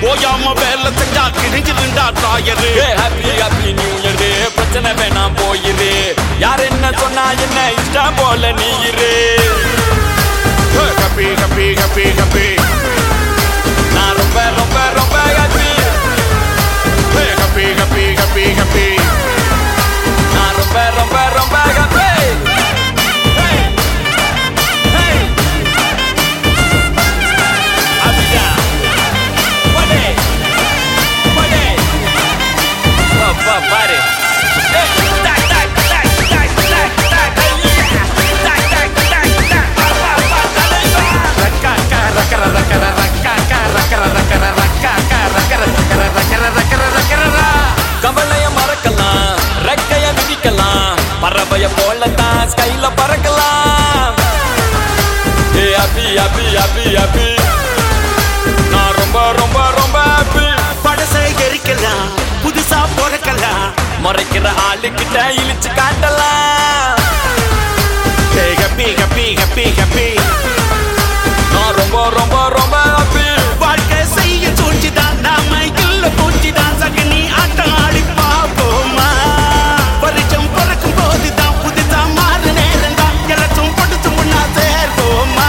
ஓயாம வேலை செஞ்சா கிழிஞ்சிருந்தா tyre happy happy new year பிரச்சனை வேணாம் போயிரு யார் என்ன சொன்னா என்ன இஷ்டம் போல நீ இரு கப்பி கப்பி கப்பி கப்பி நான் ரொம்ப ரொம்ப ரொம்ப ஹாப்பி கப்பி கப்பி கப்பி கப்பி நான் ரொம்ப ரொம்ப ரொம்ப ஹாப்பி பாரு கவலைய மறக்கலாம் ரெக்கைய விதிக்கலாம் பறவைய போலத்தான் ஸ்கைல பறக்கலாம் ஏ அபி அபி அபி அபி நான் ரொம்ப ரொம்ப ரொம்ப ஹாப்பி படசை எரிக்கலாம் புதுசா பிறக்கலாம் முறைக்கிற ஆளுக்கிட்ட இழிச்சு காட்டலாம் கப்பி கப்பி கப்பி கப்பி நான் ரொம்ப ரொம்ப ரொம்ப ஹாப்பி வாழ்க்கை செய்ய சூழ்ச்சிதான் நாம இல்ல பூச்சிதான் சகனி ஆட்டம் ஆடி பாப்போமா வருஷம் பிறக்கும் போதுதான் புதுசா மாறு நேரம் தான் எல்லாச்சும் பொடுத்து முன்னா சேர்ப்போமா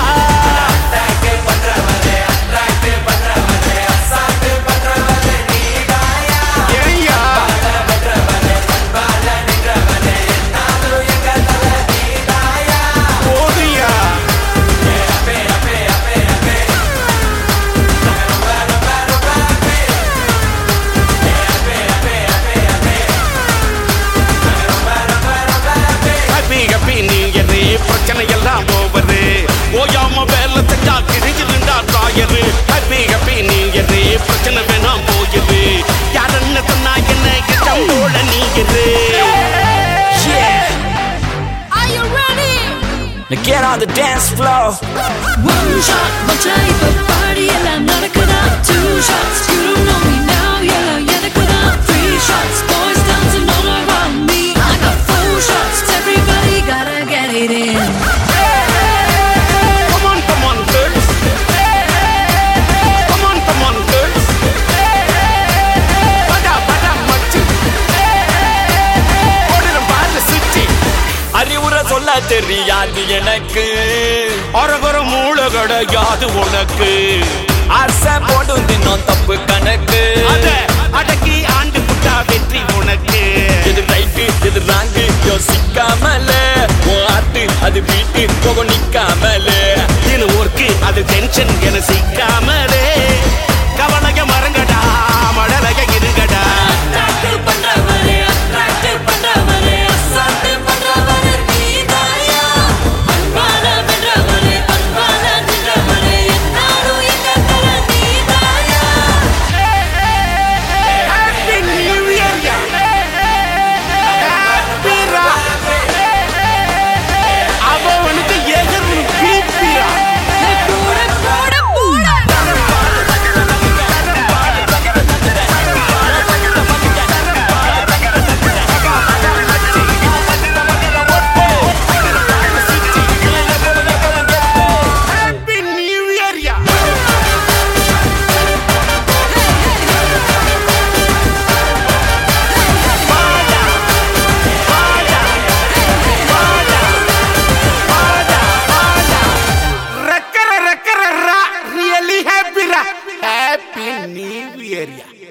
ஏய்யா. போதுயா. ஹாப்பி ஹாப்பி நீ எது பிரச்சனை எல்லாம் ஓவரு ஓயாம வேலை செஞ்சா கிழிஞ்சிருந்தா டாயரு ஹாப்பி ஹாப்பி நீ எது பிரச்சனை வேணாம் போயுது யார் என்ன சொன்னா என்ன இஷ்டம் போல நீ இரு Are you ready? Now get on the dance floor One shot, one type of party எல்லாம் நடக்குதா Two shots, you don't know me now yellow எதுக்குதா Three shots, boys dancing all around me I got four shots, everybody gotta get it in Come on, come on, girls. Come on, come on, girls. படா, படா, மச்சி. ஓடுறோம் பாரு சுத்தி. அறிவுரை சொல்ல தெரியாது எனக்கு அரகர மூளை கிடையாது உனக்கு ஆசை போடும் தினம் தப்பு கணக்கு அத அடக்கி ஆண்டு புட்டா வெற்றி உனக்கு எது ரைட்டு எது ராங்கு யோசிக்காமல உன் ஆட்டு அது வீட்டு போக நிக்காமல இது ஒர்க்கு அது டென்ஷன் என சிக்காமலே கவலைய மறங்கடா மழலைய இருங்கடா Attractive பண்றவரே, attractive பண்றவரே, அசால்ட்டு பண்றவரே நீதாயா. அன்பால வென்றவரே, அன்பால நின்றவரே, என்னாலும் எங்க தல நீதாயா. Happy New Year, யா. Happy ரா. அவனுக்கு எதிர்னு பீப்பியா போட, போட, போட. Happy New Year, யா. ரக்கர ரக்கர ரா ரியலி ஹாப்பி ரா ஹாப்பி நியூ இயர் யா